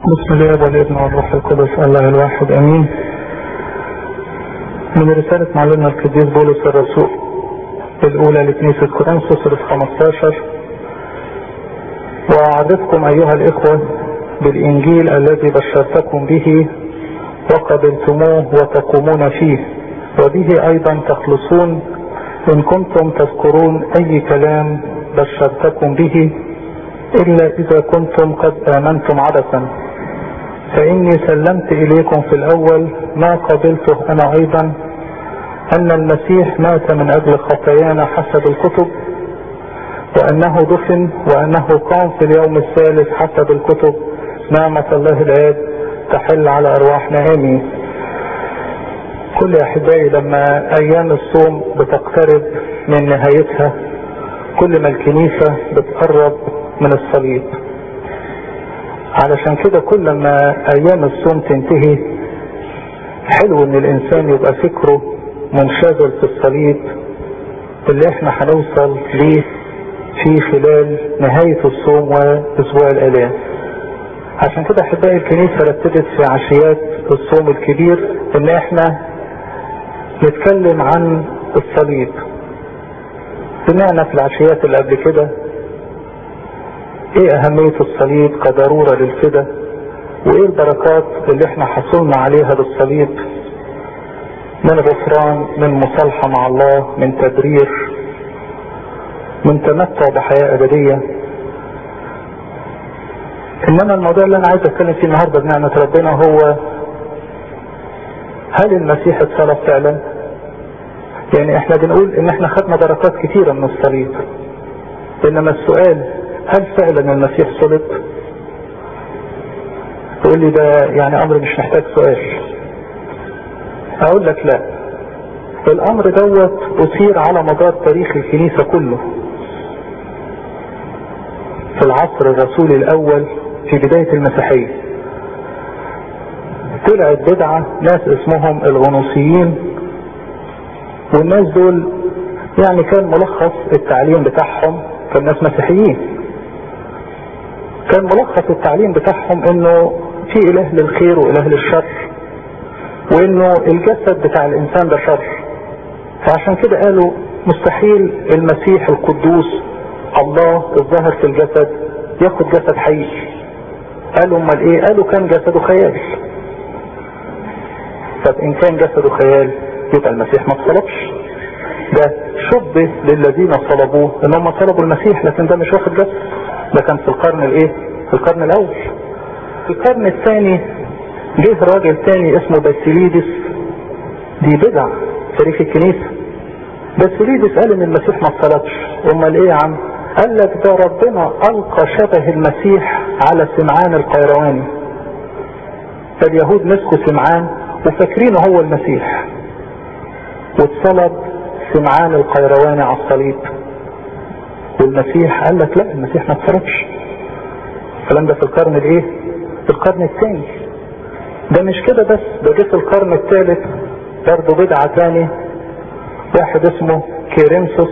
بسم الله والابن والروح القدس الله الواحد امين من رسالة معلمنا القديس بولس الرسول الاولى لكنيسة كورنثوس رف 15 واعددكم ايها الاخوة بالانجيل الذي بشرتكم به وقبلتموه وتقومون فيه وبه ايضا تخلصون ان كنتم تذكرون اي كلام بشرتكم به الا اذا كنتم قد امنتم عبثا فإني سلمت إليكم في الأول ما قبلته أنا أيضا أن المسيح مات من أجل خطايانا حسب الكتب وأنه دفن وأنه قام في اليوم الثالث حسب الكتب نعمة الله الآب تحل على أرواحنا آمين كل أحبائي لما أيام الصوم بتقترب من نهايتها كل ما الكنيسة بتقرب من الصليب علشان كده كل ما ايام الصوم تنتهي حلو ان الانسان يبقى فكره منشغل في الصليب اللي احنا هنوصل ليه في خلال نهاية الصوم واسبوع الالام عشان كده احبائي الكنيسة رتبت في عشيات الصوم الكبير ان احنا نتكلم عن الصليب سمعنا في العشيات اللي قبل كده ايه اهمية الصليب كضرورة للفدا وايه البركات اللي احنا حصلنا عليها بالصليب من غفران من مصالحة مع الله من تبرير من تمتع بحياة ابدية انما الموضوع اللي انا عايز اتكلم فيه النهاردة بنعمة ربنا هو هل المسيح اتصلب فعلا يعني احنا بنقول ان احنا خدنا بركات كتيرة من الصليب انما السؤال هل فعلا المسيح صلب تقول لي ده يعني امر مش محتاج سؤال اقول لك لا الامر دوت اثير على مدار تاريخ الكنيسة كله في العصر الرسولي الاول في بداية المسيحية طلعت بدعة ناس اسمهم الغنوصيين والناس دول يعني كان ملخص التعليم بتاعهم كان ناس مسيحيين كان ملخص التعليم بتاعهم انه في اله للخير واله للشر وانه الجسد بتاع الانسان ده شر فعشان كده قالوا مستحيل المسيح القدوس الله الظاهر في الجسد ياخد جسد حقيقي قالوا امال ايه قالوا كان جسده خيال طب ان كان جسده خيال يبقى المسيح ما اتصلبش ده شبه للذين صلبوه ان هم صلبوا المسيح لكن ده مش واخد جسد ده كان في القرن الايه في القرن الاول في القرن الثاني جه راجل تاني اسمه باسيليدس دي بدع تاريخ الكنيسة باسيليدس قال ان المسيح ما اتصلبش امال ايه يا عم قال لك ده ربنا القى شبه المسيح على سمعان القيرواني فاليهود مسكوا سمعان وفاكرينه هو المسيح واتصلب سمعان القيرواني على الصليب والمسيح قال لك لا المسيح ما اتصرفش الكلام ده في القرن الايه في القرن الثاني ده مش كده بس ده جه في القرن الثالث برضه بدعة تاني واحد اسمه كيرنسوس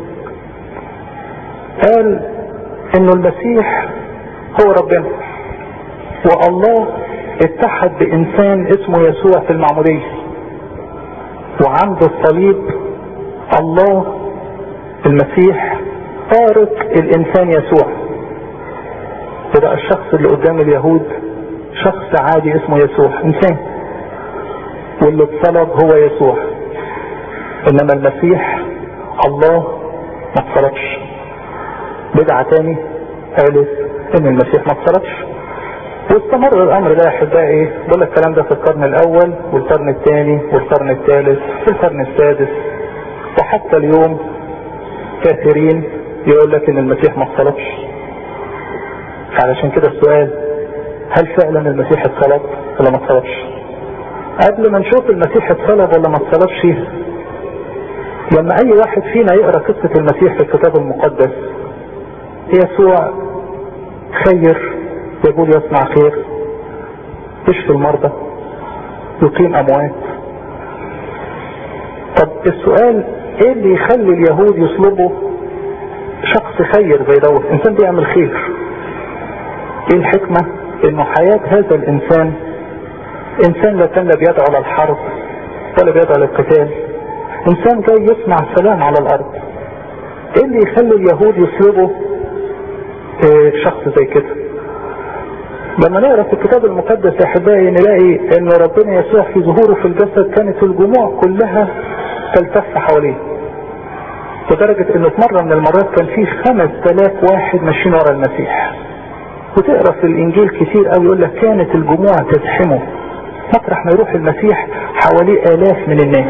قال انه المسيح هو ربنا والله اتحد بانسان اسمه يسوع في المعمودية وعند الصليب الله المسيح فارق الانسان يسوع وبقى الشخص اللي قدام اليهود شخص عادي اسمه يسوع انسان واللي اتصلب هو يسوع انما المسيح الله ما اتصلبش بدعة تاني قالت ان المسيح ما اتصلبش واستمر الامر ده يا احبائي بقول لك الكلام ده في القرن الاول والقرن الثاني والقرن الثالث والقرن السادس وحتى اليوم كثيرين يقول لك ان المسيح ما اتصلبش علشان كده السؤال هل فعلا المسيح اتصلب ولا ما اتصلبش قبل ما نشوف المسيح اتصلب ولا ما اتصلبش لما اي واحد فينا يقرا قصه المسيح في الكتاب المقدس يسوع خير يقول يصنع خير يشفي المرضى يقيم اموات طب السؤال ايه اللي يخلي اليهود يصلبوا شخص خير زي دوت انسان بيعمل خير ايه الحكمة انه حياة هذا الانسان انسان لا كان لا بيدعو للحرب ولا بيدعو للقتال انسان جاي يصنع سلام على الارض ايه اللي يخلي اليهود يصلبوا اه شخص زي كده لما نقرا في الكتاب المقدس يا احبائي نلاقي ان ربنا يسوع في ظهوره في الجسد كانت الجموع كلها تلتف حواليه لدرجة انه في مرة من المرات كان فيه خمس تلاف واحد ماشيين ورا المسيح وتقرا في الانجيل كتير قوي يقول لك كانت الجموع تزحمه مطرح ما يروح المسيح حواليه الاف من الناس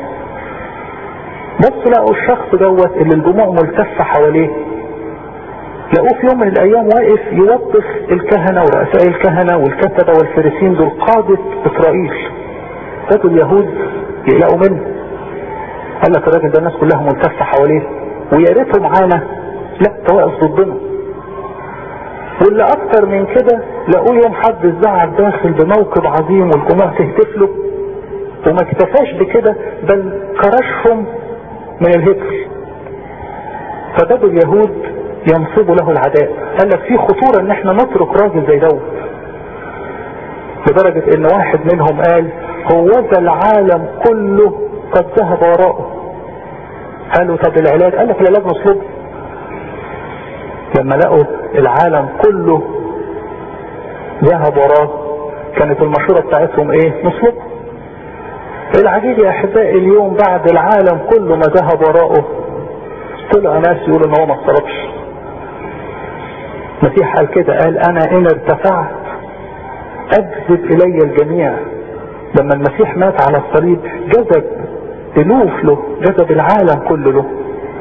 بس لقوا الشخص دوت اللي الجموع ملتفة حواليه لقوه في يوم من الايام واقف يوظف الكهنة ورؤساء الكهنة والكتبة والفريسين دول قادة اسرائيل بدوا اليهود يقلقوا منه قال لك الراجل ده الناس كلها ملتفة حواليه ويا ريته معانا لا ده واقف ضدنا واللي اكتر من كده لقوه يوم حد الزعل داخل بموكب عظيم والجموع تهتف له وما اكتفاش بكده بل كرشهم من الهكر فبدوا اليهود ينصبوا له العداء قال لك في خطورة ان احنا نترك راجل زي دوت لدرجة ان واحد منهم قال هوذا العالم كله قد ذهب وراءه قالوا طب العلاج قال لك العلاج مطلوب لما لقوا العالم كله ذهب وراه كانت المشورة بتاعتهم ايه مطلوب العجيب يا احبائي اليوم بعد العالم كله ما ذهب وراءه طلع ناس يقولوا ان هو ما اتصرفش المسيح قال كده قال انا ان ارتفعت اجذب الي الجميع لما المسيح مات على الصليب جذب الوف له جذب العالم كله له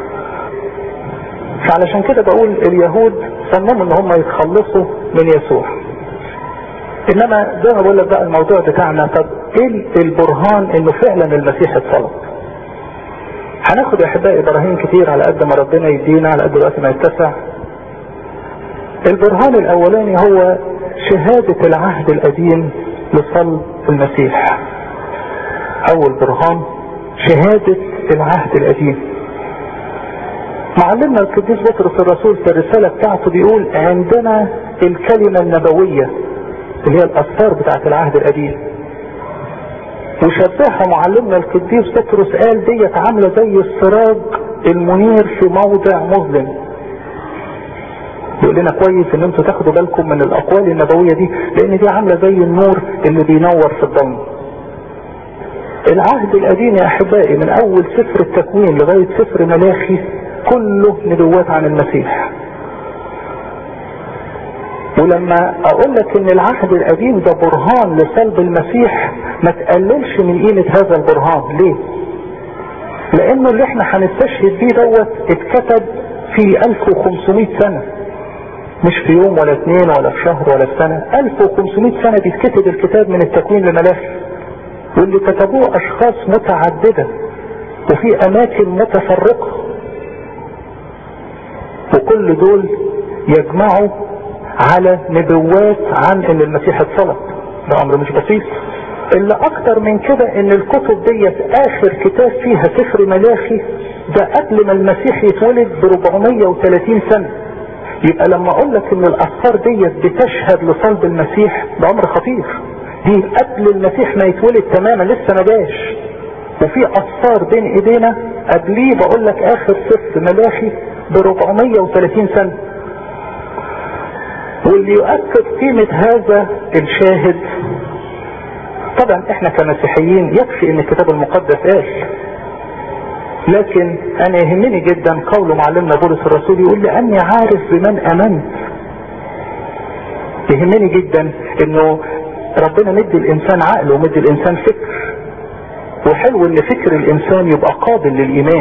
فعلشان كده بقول اليهود صمموا ان هم يتخلصوا من يسوع انما زي ما بقول لك بقى الموضوع بتاعنا طب ايه البرهان انه فعلا المسيح اتصلب هناخد يا احبائي براهين كتير على قد ما ربنا يدينا على قد الوقت ما يتسع البرهان الاولاني هو شهادة العهد القديم لصلب المسيح اول برهان شهادة العهد القديم معلمنا القديس بطرس الرسول في الرسالة بتاعته بيقول عندنا الكلمة النبوية اللي هي الأسفار بتاعت العهد القديم وشبهها معلمنا القديس بطرس قال ديت عاملة زي السراج المنير في موضع مظلم يقول لنا كويس ان انتوا تاخدوا بالكم من الاقوال النبوية دي لان دي عاملة زي النور اللي بينور في الضلمه العهد القديم يا احبائي من اول سفر التكوين لغاية سفر ملاخي كله نبوات عن المسيح ولما اقول لك ان العهد القديم ده برهان لصلب المسيح ما تقللش من قيمة هذا البرهان ليه لانه اللي احنا هنستشهد بيه دوت اتكتب في 1500 سنة مش في يوم ولا اثنين ولا في شهر ولا في سنة 1500 سنة بيتكتب الكتاب من التكوين لملاخي واللي كتبوه اشخاص متعددة وفي اماكن متفرقة وكل دول يجمعوا على نبوات عن ان المسيح اتصلب ده امر مش بسيط اللي اكتر من كده ان الكتب ديت اخر كتاب فيها سفر ملاخي ده قبل ما المسيح يتولد ب 430 سنة يبقى لما اقول لك ان الاسفار ديت بتشهد لصلب المسيح ده امر خطير دي قبل المسيح ما يتولد تماما لسه ما جاش وفي اسفار بين ايدينا قبليه بقول لك اخر سفر ملاخي ب 430 سنة واللي يؤكد قيمة هذا الشاهد طبعا احنا كمسيحيين يكفي ان الكتاب المقدس قال لكن انا يهمني جدا قول معلمنا بولس الرسول يقول لي اني عارف بمن امنت يهمني جدا انه ربنا مدي الانسان عقل ومدي الانسان فكر وحلو ان فكر الانسان يبقى قابل للايمان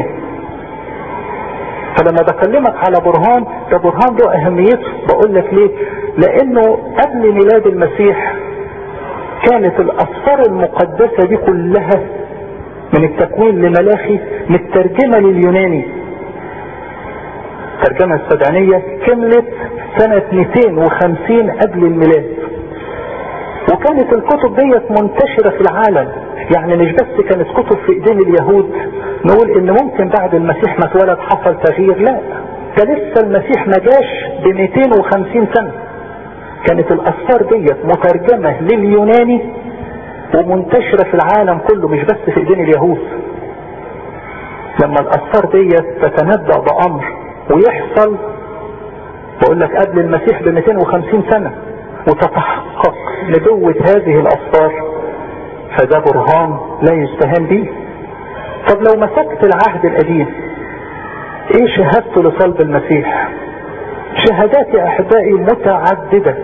فلما بكلمك على برهان ده برهان له اهميته بقول لك ليه لانه قبل ميلاد المسيح كانت الاسفار المقدسة دي كلها من التكوين لملاخي مترجمة لليوناني الترجمة السبعينية كملت سنة 250 قبل الميلاد وكانت الكتب ديت منتشرة في العالم يعني مش بس كانت كتب في ايدين اليهود نقول ان ممكن بعد المسيح ما اتولد حصل تغيير لا ده لسه المسيح ما جاش ب 250 سنة كانت الاسفار ديت مترجمة لليوناني ومنتشرة في العالم كله مش بس في ايدين اليهود لما الاسفار ديت تتنبأ بامر ويحصل بقول لك قبل المسيح ب 250 سنة وتتحقق نبوة هذه الاسفار فده برهان لا يستهان به طب لو مسكت العهد القديم ايه شهادته لصلب المسيح شهادات يا احبائي متعددة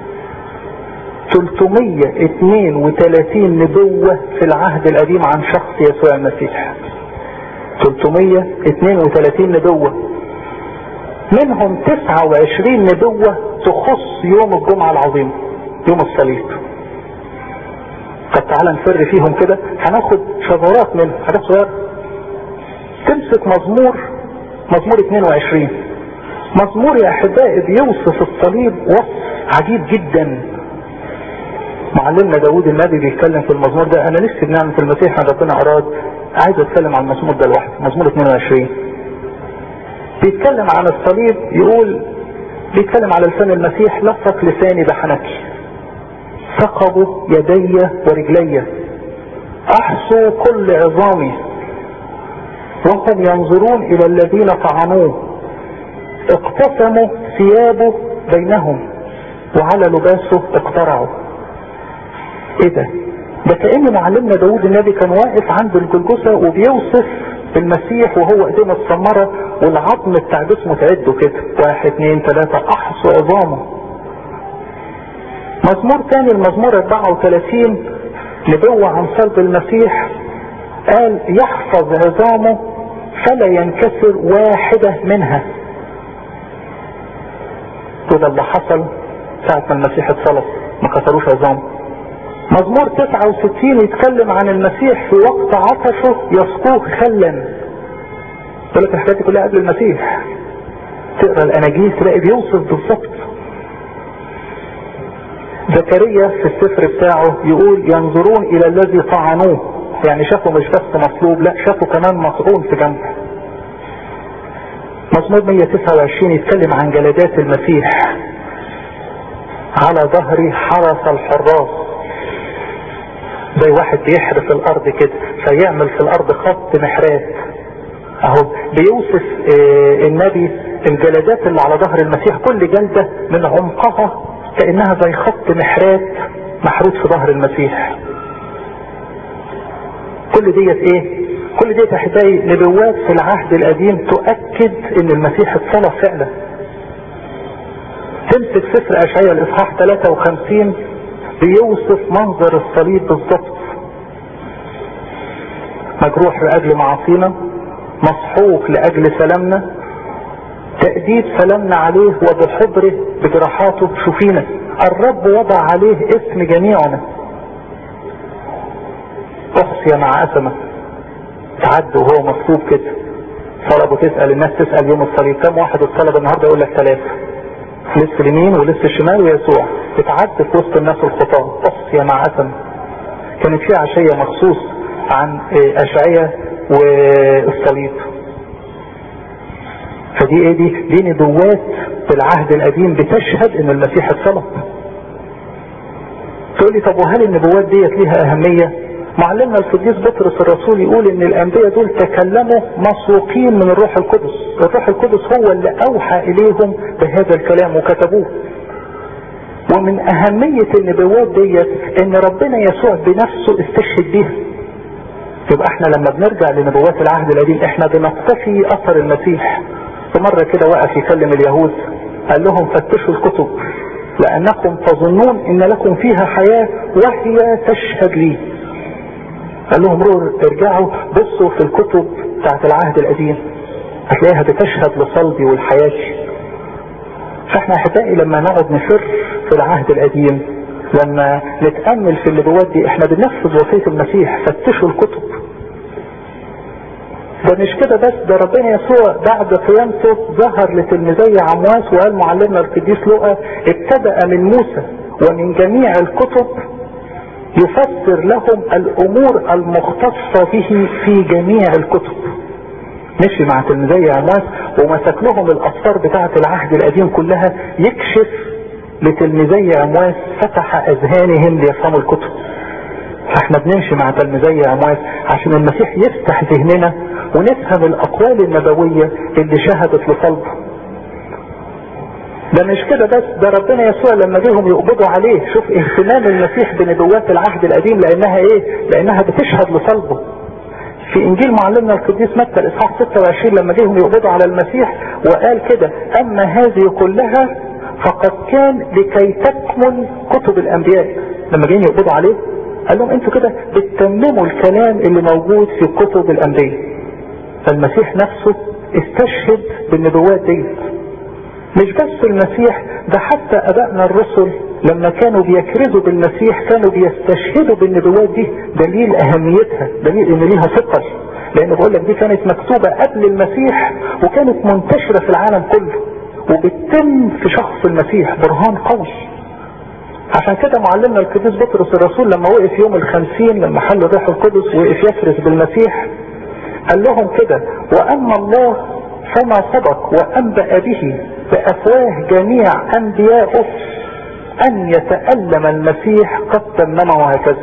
332 نبوة في العهد القديم عن شخص يسوع المسيح 332 نبوة منهم 29 نبوة تخص يوم الجمعة العظيم يوم الصليب طب تعالى نفر فيهم كده هناخد شذرات منهم حاجات صغيرة تمسك مزمور مزمور 22 مزمور يا احبائي بيوصف الصليب وصف عجيب جدا معلمنا داود النبي بيتكلم في المزمور ده انا نفسي بنعمة المسيح ان ربنا اراد عايز اتكلم عن المزمور ده لوحده مزمور 22 بيتكلم عن الصليب يقول بيتكلم على لسان المسيح لصق لساني بحنكي ثقبوا يدي ورجلي احصوا كل عظامي وهم ينظرون الى الذين طعنوه اقتسموا ثيابه بينهم وعلى لباسه اقترعوا ايه ده ده كأن معلمنا داود النبي كان واقف عند الجلجسة وبيوصف المسيح وهو ايديه متسمرة والعظم بتاع جسمه تعده كده واحد اتنين تلاتة احصوا عظامه مزمور تاني المزمور 34 نبوة عن صلب المسيح قال يحفظ عظامه فلا ينكسر واحدة منها وده اللي حصل ساعة ما المسيح اتصلب ما كسروش عظامه مزمور 69 يتكلم عن المسيح في وقت عطشه يسقوه خلا يقول لك الحاجات دي كلها قبل المسيح تقرا الاناجيل تلاقي بيوصف بالظبط زكريا في السفر بتاعه يقول ينظرون الى الذي طعنوه يعني شافوا مش بس مصلوب لا شافوا كمان مطعون في جنبه مزمور 129 يتكلم عن جلدات المسيح على ظهري حرس الحراس زي واحد بيحرس الارض كده فيعمل في الارض خط محرات اهو بيوصف اه النبي الجلدات اللي على ظهر المسيح كل جلدة من عمقها كأنها زي خط محرات محروس في ظهر المسيح كل ديت ايه كل ديت احبائي نبوات في العهد القديم تؤكد ان المسيح اتصلى فعلا تمسك سفر اشعياء الاصحاح 53 بيوصف منظر الصليب بالظبط مجروح لاجل معاصينا مصحوق لاجل سلامنا تأديب سلامنا عليه وبحبره بجراحاته شفينا الرب وضع عليه اسم جميعنا احصي مع اسمه تعد وهو مصلوب كده صلب وتسأل الناس تسأل يوم الصليب كم واحد اتصلب النهارده يقول لك ثلاثة لسه اليمين ولسه الشمال ويسوع تتعد في وسط الناس الخطاة احصي مع اسمه كانت في عشية مخصوص عن اشعية والصليب فدي ايه دي دي نبوات في العهد القديم بتشهد ان المسيح اتصلب تقول لي طب وهل النبوات ديت ليها اهمية معلمنا القديس بطرس الرسول يقول ان الانبياء دول تكلموا مسوقين من الروح القدس الروح القدس هو اللي اوحى اليهم بهذا الكلام وكتبوه ومن اهمية النبوات ديت ان ربنا يسوع بنفسه استشهد بيها يبقى احنا لما بنرجع لنبوات العهد القديم احنا بنقتفي اثر المسيح مرة كده وقف يكلم اليهود قال لهم فتشوا الكتب لانكم تظنون ان لكم فيها حياة وهي تشهد لي قال لهم ارجعوا بصوا في الكتب بتاعت العهد القديم هتلاقيها بتشهد لصلبي والحياة فاحنا احبائي لما نقعد نفر في العهد القديم لما نتأمل في النبوات دي احنا بننفذ وصية المسيح فتشوا الكتب ده مش كده بس ده ربنا يسوع بعد قيامته ظهر لتلميذي عمواس وقال معلمنا القديس لوقا ابتدأ من موسى ومن جميع الكتب يفسر لهم الامور المختصة به في جميع الكتب مشي مع تلميذي عمواس ومسك لهم الاسفار بتاعة العهد القديم كلها يكشف لتلميذي امواس فتح اذهانهم ليفهموا الكتب فاحنا بنمشي مع تلميذي امواس عشان المسيح يفتح ذهننا ونفهم الاقوال النبوية اللي شهدت لصلبه ده مش كده بس ده ربنا يسوع لما جيهم يقبضوا عليه شوف اهتمام المسيح بنبوات العهد القديم لانها ايه لانها بتشهد لصلبه في انجيل معلمنا القديس متى الاصحاح 26 لما جيهم يقبضوا على المسيح وقال كده اما هذه كلها فقد كان لكي تكمل كتب الانبياء لما جايين يقبضوا عليه قال لهم انتوا كده بتتمموا الكلام اللي موجود في كتب الانبياء فالمسيح نفسه استشهد بالنبوات دي مش بس المسيح ده حتى ابائنا الرسل لما كانوا بيكرزوا بالمسيح كانوا بيستشهدوا بالنبوات دي دليل اهميتها دليل ان ليها ثقل لان بقول لك دي كانت مكتوبة قبل المسيح وكانت منتشرة في العالم كله وبتتم في شخص المسيح برهان قوي عشان كده معلمنا القديس بطرس الرسول لما وقف يوم الخمسين لما حل الروح القدس وقف يفرس بالمسيح قال لهم كده واما الله فما سبق وانبأ به بافواه جميع انبيائه ان يتألم المسيح قد تمم وهكذا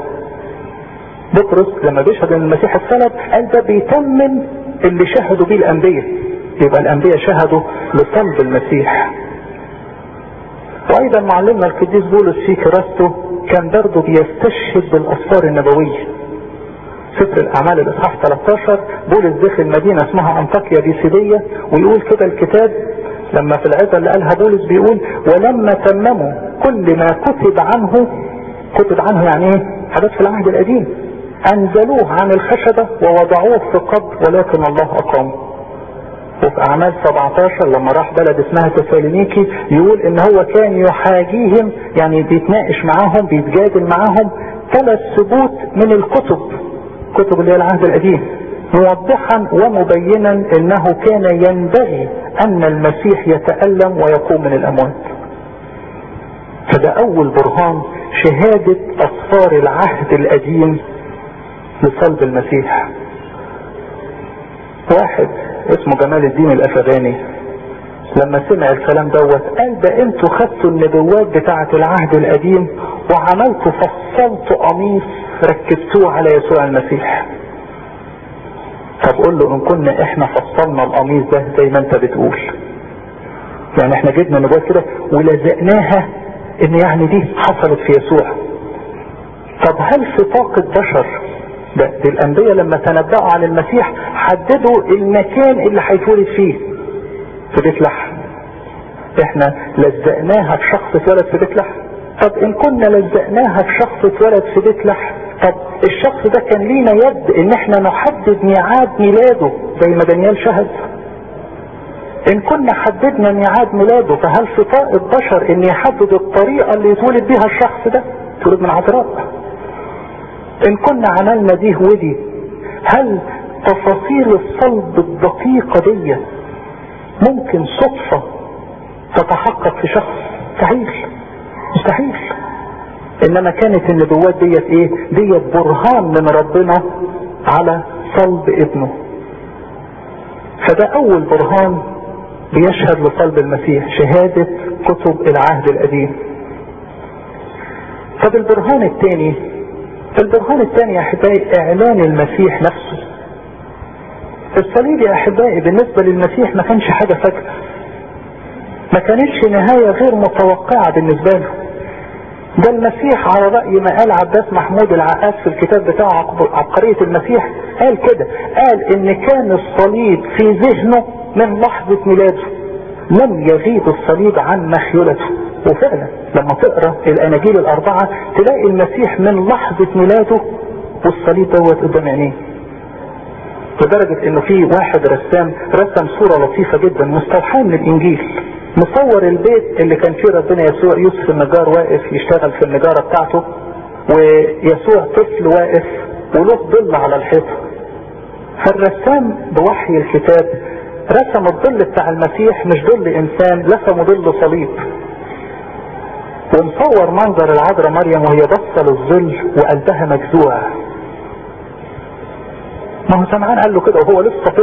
بطرس لما بيشهد ان المسيح اتسلب قال ده بيتمم اللي شهدوا بيه الانبياء يبقى الانبياء شهدوا لصلب المسيح وايضا معلمنا القديس بولس في كراسته كان برضه بيستشهد بالاسفار النبويه سفر الاعمال الاصحاح 13 بولس دخل مدينه اسمها انطاكيا بيسيديه ويقول كده الكتاب لما في العظه اللي قالها بولس بيقول ولما تمموا كل ما كتب عنه كتب عنه يعني ايه حاجات في العهد القديم انزلوه عن الخشبة ووضعوه في قبر ولكن الله اقامه وفي اعمال 17 لما راح بلد اسمها تسالونيكي يقول ان هو كان يحاجيهم يعني بيتناقش معاهم بيتجادل معاهم ثلاث ثبوت من الكتب كتب اللي هي العهد القديم موضحا ومبينا انه كان ينبغي ان المسيح يتألم ويقوم من الاموات فده اول برهان شهادة اصفار العهد القديم لصلب المسيح واحد اسمه جمال الدين الافغاني لما سمع الكلام دوت قال ده انتوا خدتوا النبوات بتاعة العهد القديم وعملتوا فصلتوا قميص ركبتوه على يسوع المسيح طب قول له ان كنا احنا فصلنا القميص ده زي ما انت بتقول يعني احنا جبنا نبوات كده ولزقناها ان يعني دي حصلت في يسوع طب هل في طاقة بشر ده دي الانبياء لما تنبأوا عن المسيح حددوا المكان اللي هيتولد فيه في بيت لحم احنا لزقناها في شخص اتولد في بيت لحم طب ان كنا لزقناها في شخص اتولد في بيت لحم طب الشخص ده كان لينا يد ان احنا نحدد ميعاد ميلاده زي ما دانيال شهد ان كنا حددنا ميعاد ميلاده فهل في طاقة بشر ان يحدد الطريقة اللي يتولد بيها الشخص ده تولد من عذراء ان كنا عملنا دي ودي هل تفاصيل الصلب الدقيقة دي ممكن صدفة تتحقق في شخص مستحيل مستحيل انما كانت النبوات ديت ايه ديت برهان من ربنا على صلب ابنه فده اول برهان بيشهد لصلب المسيح شهادة كتب العهد القديم طب البرهان الثاني البرهان الثاني يا احبائي اعلان المسيح نفسه الصليب يا احبائي بالنسبة للمسيح ما كانش حاجة فجأة ما كانتش نهاية غير متوقعة بالنسبة له ده المسيح على رأي ما قال عباس محمود العقاد في الكتاب بتاعه عبقرية المسيح قال كده قال ان كان الصليب في ذهنه من لحظة ميلاده لم يغيب الصليب عن مخيلته وفعلا لما تقرا الاناجيل الاربعه تلاقي المسيح من لحظه ميلاده والصليب دوت قدام عينيه لدرجه انه في واحد رسام رسم صوره لطيفه جدا مستوحاه من الانجيل مصور البيت اللي كان فيه ربنا يسوع يوسف النجار واقف يشتغل في النجاره بتاعته ويسوع طفل واقف وله ظل على الحيطه فالرسام بوحي الكتاب رسم الظل بتاع المسيح مش ظل انسان رسمه ظل صليب ومصور منظر العذراء مريم وهي بصة للظل وقلبها مجزوع ما هو سمعان قال له كده وهو لسه طفل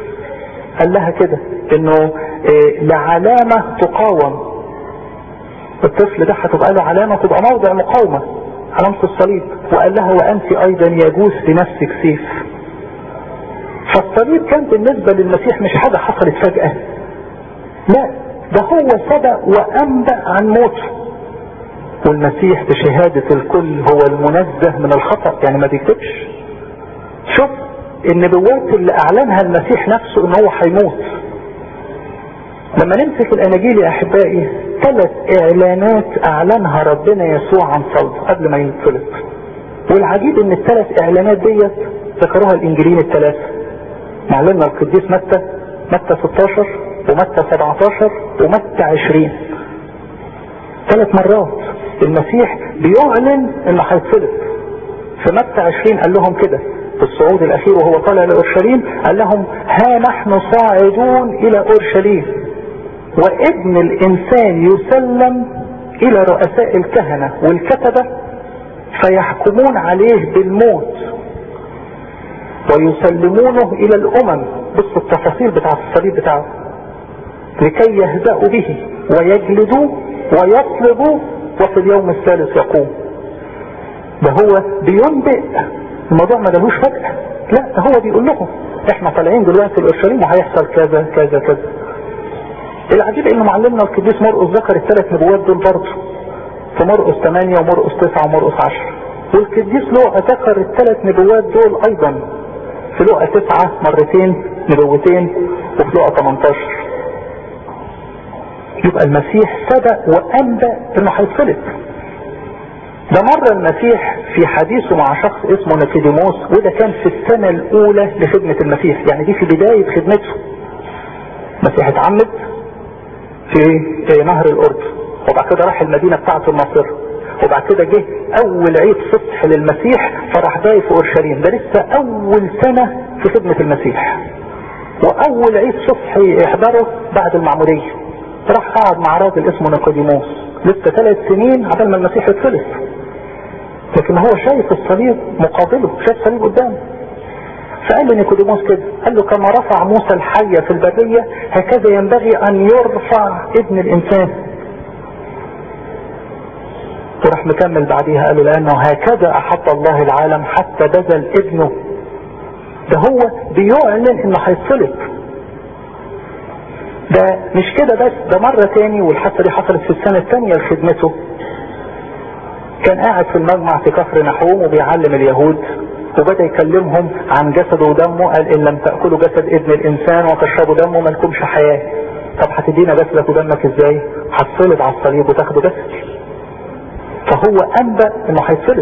قال لها كده انه إيه لعلامة تقاوم الطفل ده هتبقى له علامة تبقى موضع مقاومة علامة الصليب وقال لها وأنت أيضا يجوز لنفسك سيف فالصليب كان بالنسبة للمسيح مش حاجة حصلت فجأة لا ده هو سبق وأنبأ عن موته والمسيح بشهادة الكل هو المنزه من الخطأ يعني ما بيكتبش شوف النبوات اللي اعلنها المسيح نفسه ان هو هيموت لما نمسك الاناجيل يا احبائي ثلاث اعلانات اعلنها ربنا يسوع عن صلبه قبل ما ينصلب والعجيب ان الثلاث اعلانات ديت ذكروها الانجيلين الثلاثه معلمنا القديس متى متى 16 ومتى 17 ومتى 20 ثلاث مرات المسيح بيعلن انه هيتصلب في متى 20 قال لهم كده في الصعود الاخير وهو طالع لاورشليم قال لهم ها نحن صاعدون الى اورشليم وابن الانسان يسلم الى رؤساء الكهنة والكتبة فيحكمون عليه بالموت ويسلمونه الى الامم بص التفاصيل بتاع الصليب بتاعه لكي يهزأوا به ويجلدوه ويطلبوا وفي اليوم الثالث يقوم ده هو بينبئ الموضوع ما جالوش فجأة لا ده هو بيقول لهم احنا طالعين دلوقتي الاورشليم وهيحصل كذا كذا كذا العجيب انه معلمنا القديس مرقس ذكر الثلاث نبوات دول برضه في مرقس 8 ومرقس 9 ومرقس 10 والقديس لوقا ذكر الثلاث نبوات دول ايضا في لوقا 9 مرتين نبوتين وفي لوقا 18 يبقى المسيح سبق وانبأ انه هيتصلب ده مرة المسيح في حديثه مع شخص اسمه نيكوديموس وده كان في السنة الاولى لخدمة المسيح يعني دي في بداية خدمته المسيح اتعمد في نهر الاردن وبعد كده راح المدينة بتاعته الناصرة وبعد كده جه اول عيد فصح للمسيح فراح جاي في اورشليم ده لسه اول سنة في خدمة المسيح واول عيد فصح يحضره بعد المعمودية راح قعد مع راجل اسمه نيكوديموس لسه ثلاث سنين عبال ما المسيح يتخلص لكن هو شايف الصليب مقابله شايف الصليب قدامه فقال لنيكوديموس كده قال له كما رفع موسى الحية في البرية هكذا ينبغي ان يرفع ابن الانسان وراح مكمل بعديها قال له لانه هكذا احب الله العالم حتى بذل ابنه ده هو بيعلن انه هيتصلب ده مش كده بس ده مرة تاني والحادثة دي حصلت في السنة الثانية لخدمته كان قاعد في المجمع في كفر نحوم وبيعلم اليهود وبدأ يكلمهم عن جسده ودمه قال ان لم تأكلوا جسد ابن الانسان وتشربوا دمه ما لكمش حياة طب هتدينا جسدك ودمك ازاي هتصلب على الصليب وتاخدوا جسدي فهو انبأ انه هيتصلب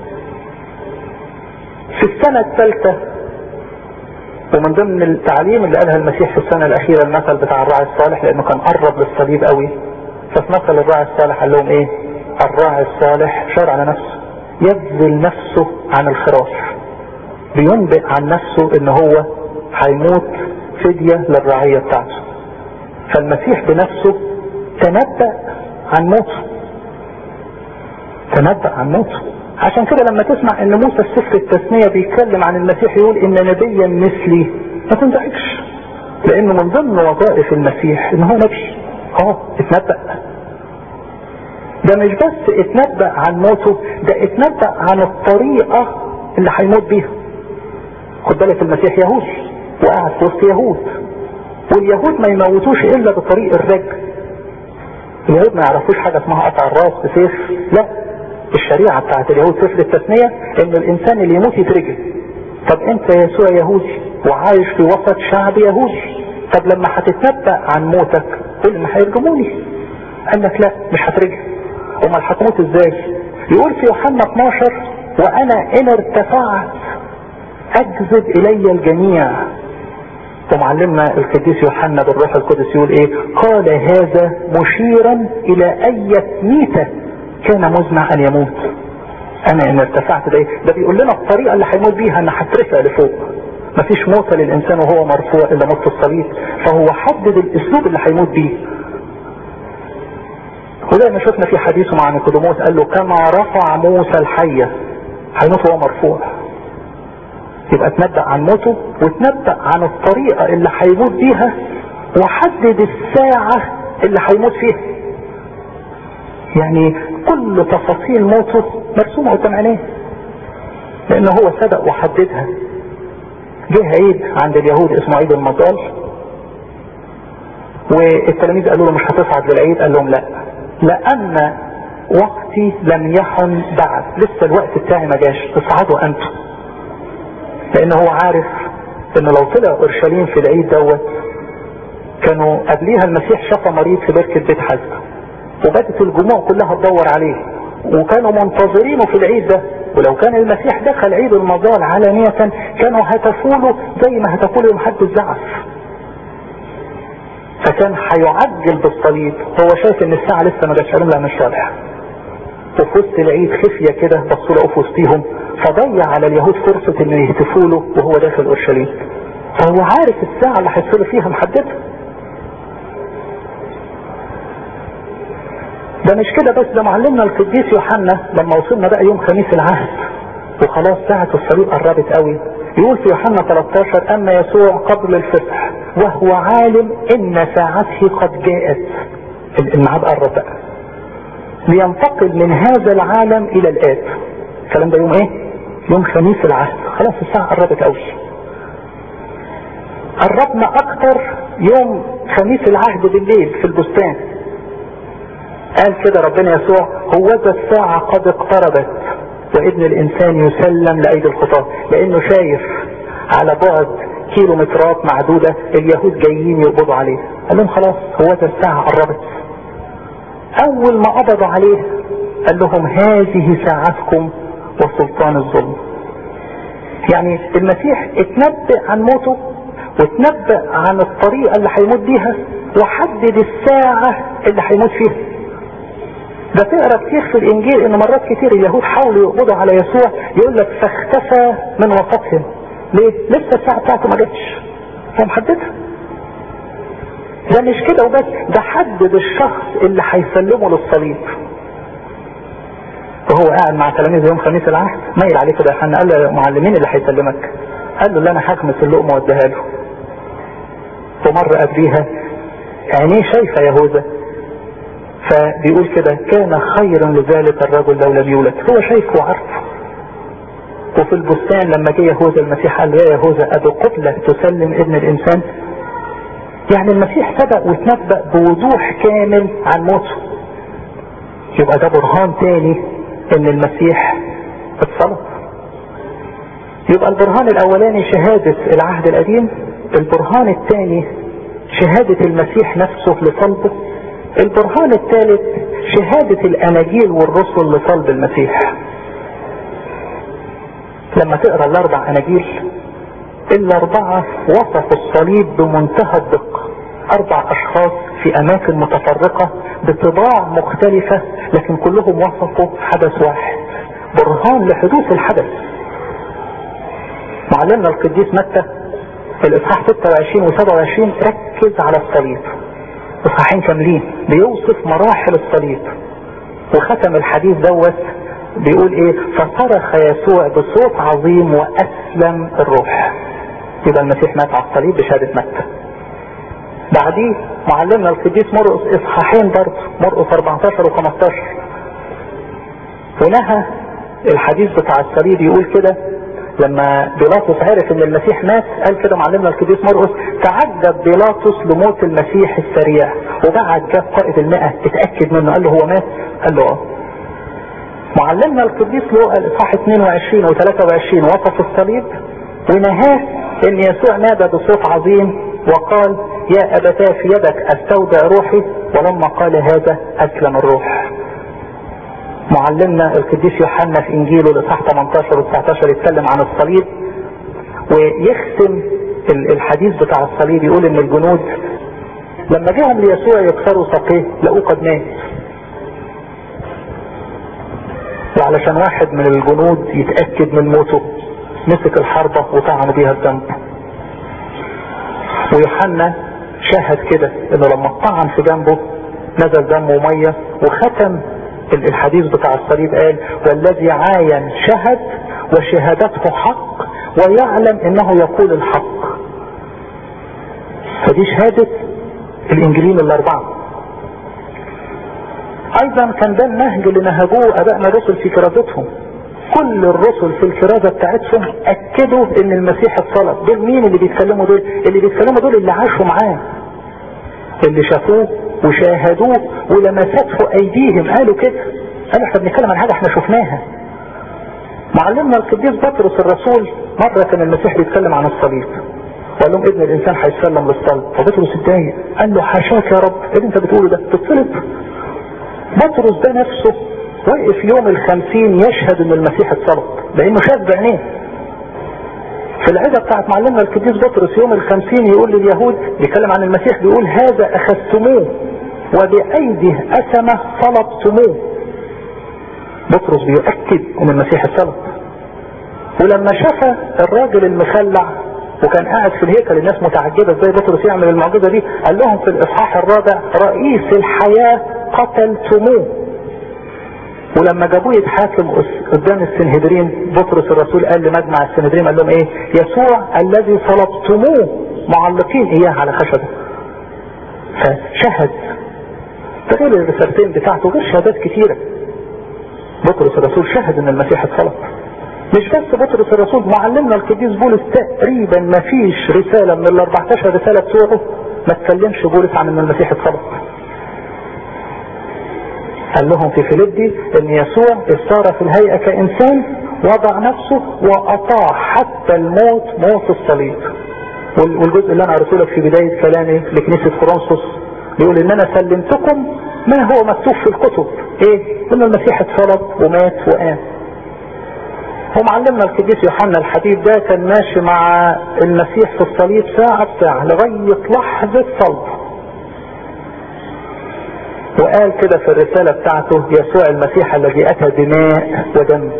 في السنة الثالثة ومن ضمن التعليم اللي قالها المسيح في السنة الأخيرة المثل بتاع الراعي الصالح لأنه كان قرب للصليب قوي ففي مثل الراعي الصالح قال لهم إيه؟ الراعي الصالح شار على نفسه يبذل نفسه عن الخراف بينبئ عن نفسه إن هو هيموت فدية للرعية بتاعته فالمسيح بنفسه تنبأ عن موته تنبأ عن موته عشان كده لما تسمع ان موسى في سفر التثنية بيتكلم عن المسيح يقول ان نبيا مثلي ما تنزعجش لانه من ضمن وظائف المسيح ان هو نبي اه اتنبأ ده مش بس اتنبأ عن موته ده اتنبأ عن الطريقة اللي هيموت بيها خد بالك المسيح يهودي وقاعد في وسط يهود واليهود ما يموتوش الا بطريق الرجل اليهود ما يعرفوش حاجة اسمها قطع الراس بسيف لا الشريعة بتاعت اليهود سفر التثنية ان الانسان اللي يموت يترجم طب انت يسوع يهودي وعايش في وسط شعب يهودي طب لما هتتنبأ عن موتك قول ما هيرجموني قال لك لا مش هترجم امال هتموت ازاي يقول في يوحنا 12 وانا ان ارتفعت اجذب الي الجميع ومعلمنا القديس يوحنا بالروح القدس يقول ايه قال هذا مشيرا الى اية ميتة كان مزمع ان يموت انا ان ارتفعت ده ده بيقول لنا الطريقة اللي هيموت بيها ان هترفع لفوق مفيش موتة للانسان وهو مرفوع الا موت الصليب فهو حدد الاسلوب اللي هيموت بيه وزي ما شفنا في حديثه مع نيكوديموس قال له كما رفع موسى الحية هيموت وهو مرفوع يبقى تنبأ عن موته وتنبأ عن الطريقة اللي هيموت بيها وحدد الساعة اللي هيموت فيها يعني كل تفاصيل موته مرسومة قدام عينيه لان هو سبق وحددها جه عيد عند اليهود اسمه عيد المظال والتلاميذ قالوا له مش هتصعد للعيد قال لهم لا لان وقتي لم يحن بعد لسه الوقت بتاعي ما جاش تصعدوا انتم لان هو عارف ان لو طلع اورشليم في العيد دوت كانوا قبليها المسيح شفى مريض في بركة بيت حزة وبدت الجموع كلها تدور عليه وكانوا منتظرينه في العيد ده ولو كان المسيح دخل عيد المظال علانية كانوا هتفوا له زي ما هتفوا له حد الزعف فكان هيعجل بالصليب هو شايف ان الساعة لسه ما جاتش لا مش صالح وفي وسط العيد خفية كده بصوا له في وسطيهم فضيع على اليهود فرصة انه يهتفوا له وهو داخل اورشليم فهو عارف الساعة اللي هيصير فيها محددها ده مش كده بس ده معلمنا القديس يوحنا لما وصلنا بقى يوم خميس العهد وخلاص ساعة الصليب قربت قوي يقول في يوحنا 13 اما يسوع قبل الفصح وهو عالم ان ساعته قد جاءت الميعاد قرب بقى لينتقل من هذا العالم الى الآت الكلام ده يوم ايه يوم خميس العهد خلاص الساعة قربت قوي قربنا اكتر يوم خميس العهد بالليل في البستان قال كده ربنا يسوع هو ذا الساعة قد اقتربت وابن الانسان يسلم لايدي الخطاة لانه شايف على بعد كيلومترات معدودة اليهود جايين يقبضوا عليه قال لهم خلاص هو ذا الساعة قربت اول ما قبضوا عليه قال لهم هذه ساعتكم وسلطان الظلم يعني المسيح اتنبأ عن موته واتنبأ عن الطريقة اللي هيموت بيها وحدد الساعة اللي هيموت فيها ده تقرا كتير في الانجيل ان مرات كتير اليهود حاولوا يقبضوا على يسوع يقول لك فاختفى من وسطهم ليه؟ لسه الساعة بتاعته ما جاتش هو محددها ده مش كده وبس ده حدد الشخص اللي هيسلمه للصليب وهو قاعد مع تلاميذ يوم خميس العهد مايل عليه كده حنا قال له معلمين اللي هيسلمك قال له اللي انا هكمس اللقمه واديها له ومر قبليها عينيه شايفه يهوذا فبيقول كده كان خيرا لذلك الرجل لو لم يولد هو شايفه وعارفه وفي البستان لما جه يهوذا المسيح قال يا يهوذا أبي قتلة تسلم ابن الإنسان يعني المسيح سبق وتنبأ بوضوح كامل عن موته يبقى ده برهان تاني ان المسيح اتصلب يبقى البرهان الاولاني شهادة العهد القديم البرهان الثاني شهادة المسيح نفسه لصلبه البرهان الثالث شهادة الاناجيل والرسل لصلب المسيح لما تقرا الاربع اناجيل الاربعة وصفوا الصليب بمنتهى الدقة اربع اشخاص في اماكن متفرقة بطباع مختلفة لكن كلهم وصفوا حدث واحد برهان لحدوث الحدث معلمنا القديس متى في الاصحاح 26 و 27 ركز على الصليب اصحاحين كاملين بيوصف مراحل الصليب وختم الحديث دوت بيقول ايه فصرخ يسوع بصوت عظيم واسلم الروح يبقى المسيح مات على الصليب بشهادة مكة بعديه معلمنا القديس مرقس اصحاحين برضه مرقس 14 و 15 ونهى الحديث بتاع الصليب يقول كده لما بيلاطس عرف ان المسيح مات قال كده معلمنا القديس مرقس تعجب بيلاطس لموت المسيح السريع وبعد جاب قائد المئة اتأكد منه قال له هو مات قال له اه معلمنا القديس لوقا الاصحاح 22 و 23 وصف الصليب ونهاه ان يسوع نادى بصوت عظيم وقال يا ابتاه في يدك استودع روحي ولما قال هذا اسلم الروح معلمنا القديس يوحنا في انجيله الاصحاح 18 و 19 يتكلم عن الصليب ويختم الحديث بتاع الصليب يقول ان الجنود لما جاءهم ليسوع يكسروا ساقيه لقوه قد مات وعلشان واحد من الجنود يتأكد من موته مسك الحربة وطعن بيها الدم ويوحنا شاهد كده انه لما طعن في جنبه نزل دم ومية وختم الحديث بتاع الصليب قال والذي عاين شهد وشهادته حق ويعلم انه يقول الحق فدي شهادة الانجيلين الاربعة ايضا كان ده النهج اللي نهجوه ابائنا الرسل في كرازتهم كل الرسل في الكرازة بتاعتهم اكدوا ان المسيح اتصلب دول مين اللي بيتكلموا دول اللي بيتكلموا دول اللي عاشوا معاه اللي شافوه وشاهدوه ولمسته ايديهم قالوا كده قالوا احنا بنتكلم عن حاجة احنا شفناها معلمنا القديس بطرس الرسول مرة كان المسيح بيتكلم عن الصليب وقال لهم ابن الانسان هيتسلم للصلب فبطرس اتضايق قال له حاشاك يا رب ايه اللي انت بتقوله ده تتصلب بطرس ده نفسه وقف يوم الخمسين يشهد ان المسيح اتصلب لانه شاف بعينيه في العزة بتاعت معلمنا القديس بطرس يوم الخمسين يقول لليهود بيتكلم عن المسيح بيقول هذا اخذتموه وبأيدي أسمة صلبتموه بطرس بيؤكد ان المسيح اتصلب ولما شاف الراجل المخلع وكان قاعد في الهيكل الناس متعجبة ازاي بطرس يعمل المعجزة دي قال لهم في الاصحاح الرابع رئيس الحياة قتلتموه ولما جابوه يتحاكم قدام السنهدرين بطرس الرسول قال لمجمع السنهدرين قال لهم ايه يسوع الذي صلبتموه معلقين اياه على خشبه فشهد ده غير الرسالتين بتاعته غير شهادات كتيرة بطرس الرسول شهد ان المسيح اتصلب مش بس بطرس الرسول معلمنا القديس بولس تقريبا ما فيش رسالة من ال 14 رسالة بتوعه ما تكلمش بولس عن ان المسيح اتصلب قال لهم في فيليبي ان يسوع صار في الهيئة كانسان وضع نفسه واطاع حتى الموت موت الصليب والجزء اللي انا قريته لك في بداية كلامي لكنيسة كورنثوس بيقول ان انا سلمتكم ما هو مكتوب في الكتب ايه ان المسيح اتصلب ومات وقام ومعلمنا القديس يوحنا الحبيب ده كان ماشي مع المسيح في الصليب ساعة بساعة لغاية لحظة صلب وقال كده في الرسالة بتاعته يسوع المسيح الذي أتى دماء ودم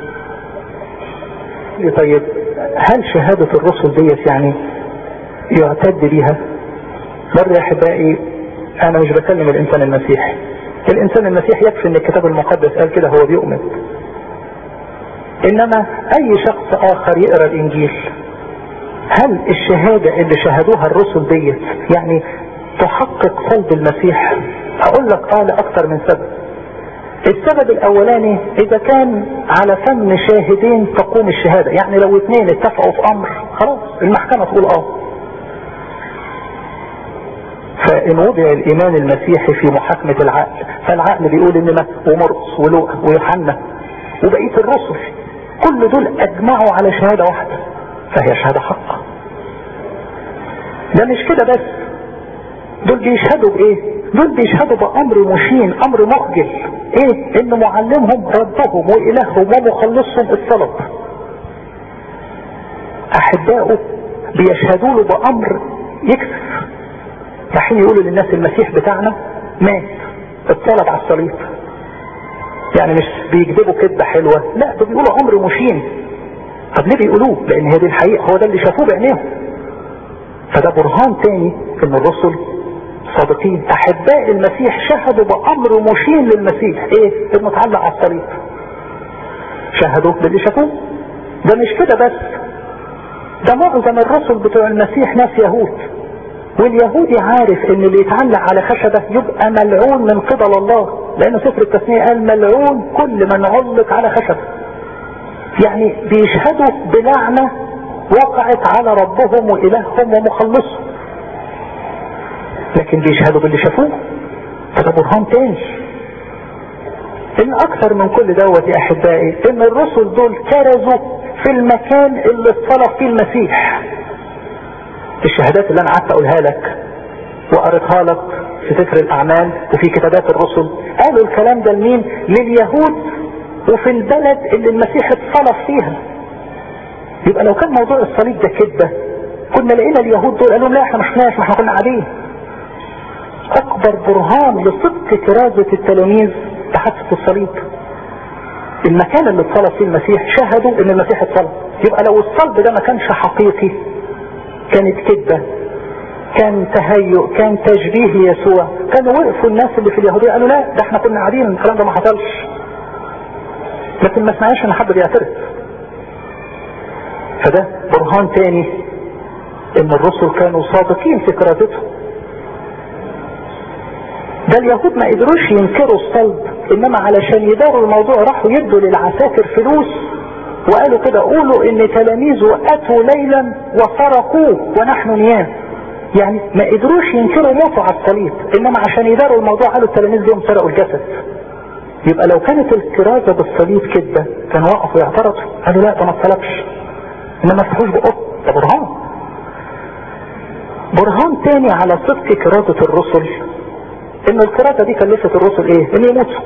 طيب هل شهادة الرسل ديت يعني يعتد بيها بر يا احبائي انا مش بكلم الانسان المسيحي الانسان المسيحي يكفي ان الكتاب المقدس قال كده هو بيؤمن انما اي شخص اخر يقرا الانجيل هل الشهادة اللي شهدوها الرسل ديت يعني تحقق صلب المسيح اقول لك اه لاكثر من سبب السبب الاولاني اذا كان على فم شاهدين تقوم الشهادة يعني لو اثنين اتفقوا في امر خلاص المحكمة تقول اه فإن وضع الإيمان المسيحي في محاكمة العقل فالعقل بيقول إن مت ومرقس ولوقا ويوحنا وبقية الرسل كل دول أجمعوا على شهادة واحدة فهي شهادة حق ده مش كده بس دول بيشهدوا بإيه دول بيشهدوا بأمر مشين أمر مخجل إيه إن معلمهم ربهم وإلههم ومخلصهم الطلب أحبائه بيشهدوا له بأمر يكسف رايحين يقولوا للناس المسيح بتاعنا مات اتصلب على الصليب يعني مش بيكذبوا كذبة حلوة لا ده بيقولوا امر مشين طب ليه بيقولوه لان هي دي الحقيقة هو ده اللي شافوه بعينيهم فده برهان تاني ان الرسل صادقين احباء المسيح شهدوا بامر مشين للمسيح ايه انه اتعلق على الصليب شهدوا باللي شافوه ده مش كده بس ده معظم الرسل بتوع المسيح ناس يهود واليهودي عارف ان اللي يتعلق على خشبة يبقى ملعون من قبل الله لان سفر التثنية قال ملعون كل من علق على خشبة يعني بيشهدوا بلعنة وقعت على ربهم وإلههم ومخلصهم لكن بيشهدوا باللي شافوه فده برهان تاني ان اكثر من كل دوت يا احبائي ان الرسل دول كرزوا في المكان اللي اتصلب فيه المسيح الشهادات اللي انا قعدت اقولها لك وقريتها لك في سفر الاعمال وفي كتابات الرسل قالوا الكلام ده لمين لليهود وفي البلد اللي المسيح اتصلب فيها يبقى لو كان موضوع الصليب ده كده كنا لقينا اليهود دول قالوا لا احنا ما شفناش ما احنا كنا قاعدين اكبر برهان لصدق كرازة التلاميذ بحادثة الصليب المكان اللي اتصلب فيه المسيح شهدوا ان المسيح اتصلب يبقى لو الصلب ده ما كانش حقيقي كانت كذبة كان تهيؤ كان تشبيه يسوع كانوا وقفوا الناس اللي في اليهودية قالوا لا ده احنا كنا قاعدين الكلام ده ما حصلش لكن ما سمعناش ان حد بيعترف فده برهان تاني ان الرسل كانوا صادقين في كرازتهم ده اليهود ما قدروش ينكروا الصلب انما علشان يداروا الموضوع راحوا يدوا للعساكر فلوس وقالوا كده قولوا ان تلاميذه اتوا ليلا وسرقوه ونحن نيام يعني ما قدروش ينكروا موته على الصليب انما عشان يداروا الموضوع قالوا التلاميذ دول سرقوا الجسد يبقى لو كانت الكرازة بالصليب كده كانوا وقفوا يعترضوا قالوا لا ده ما اتصلبش انما فتحوش بقه ده برهان برهان تاني على صدق كرازة الرسل ان الكرازة دي كلفت الرسل ايه ان يموتوا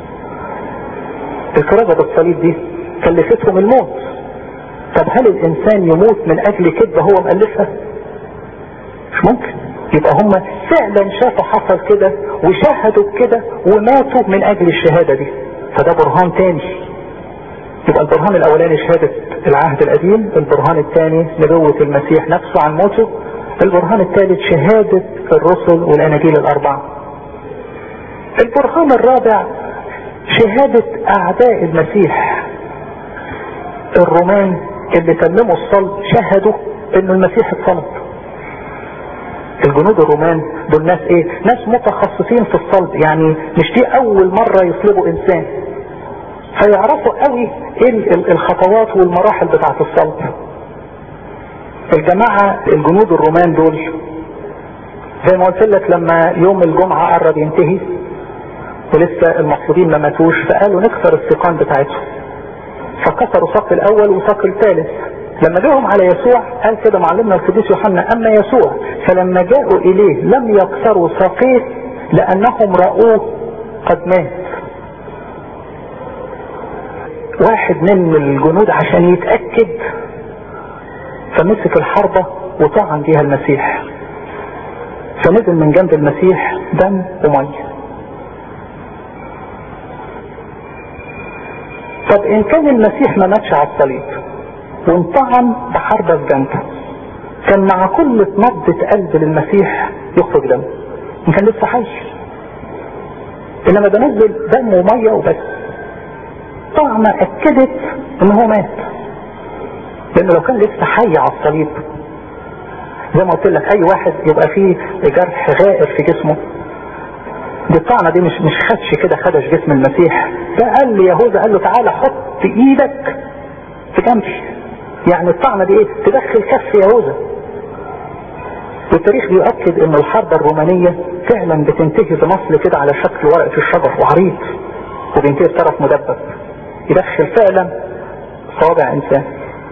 الكرازة بالصليب دي كلفتهم الموت طب هل الانسان يموت من اجل كذبة هو مألفها مش ممكن يبقى هم فعلا شافوا حصل كده وشاهدوا بكده وماتوا من اجل الشهادة دي فده برهان تاني يبقى البرهان الاولاني شهادة العهد القديم البرهان الثاني نبوة المسيح نفسه عن موته البرهان الثالث شهادة الرسل والاناجيل الاربعة البرهان الرابع شهادة اعداء المسيح الرومان اللي سلموا الصلب شهدوا ان المسيح اتصلب الجنود الرومان دول ناس ايه ناس متخصصين في الصلب يعني مش دي اول مرة يصلبوا انسان فيعرفوا قوي ايه الخطوات والمراحل بتاعت الصلب الجماعة الجنود الرومان دول زي ما قلت لك لما يوم الجمعة قرب ينتهي ولسه المصلوبين ما ماتوش فقالوا نكسر السيقان بتاعتهم فكسروا صف الاول وصف الثالث لما جاءهم على يسوع قال كده معلمنا القديس يوحنا اما يسوع فلما جاءوا اليه لم يكسروا ساقيه لانهم رأوه قد مات واحد من الجنود عشان يتأكد فمسك الحربة وطعن بيها المسيح فنزل من جنب المسيح دم وميه طب ان كان المسيح ما ماتش على الصليب وانطعن بحربة في جنبه كان مع كل نبضة قلب للمسيح يخرج دم ان كان لسه حي انما ده نزل دم ومية وبس طعنة اكدت ان هو مات لان لو كان لسه حي على الصليب زي ما قلت لك اي واحد يبقى فيه جرح غائر في جسمه دي الطعنة دي مش مش خدش كده خدش جسم المسيح ده قال لي يهوذا قال له تعالى حط ايدك في جنبي يعني الطعنة دي ايه تدخل كف يهوذا والتاريخ بيؤكد ان الحرب الرومانية فعلا بتنتهي بمصل كده على شكل ورقة الشجر وعريض وبينتهي بطرف مدبب يدخل فعلا صوابع انسان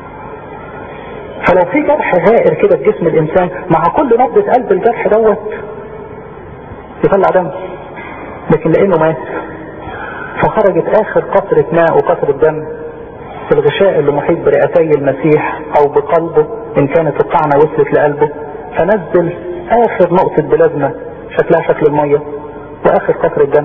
فلو في جرح غائر كده في جسم الانسان مع كل نبضة قلب الجرح دوت يطلع دم لكن لانه مات فخرجت اخر قطرة ماء وقطرة دم في الغشاء اللي محيط برئتي المسيح او بقلبه ان كانت الطعنة وصلت لقلبه فنزل اخر نقطة بلازما شكلها شكل المية واخر قطرة دم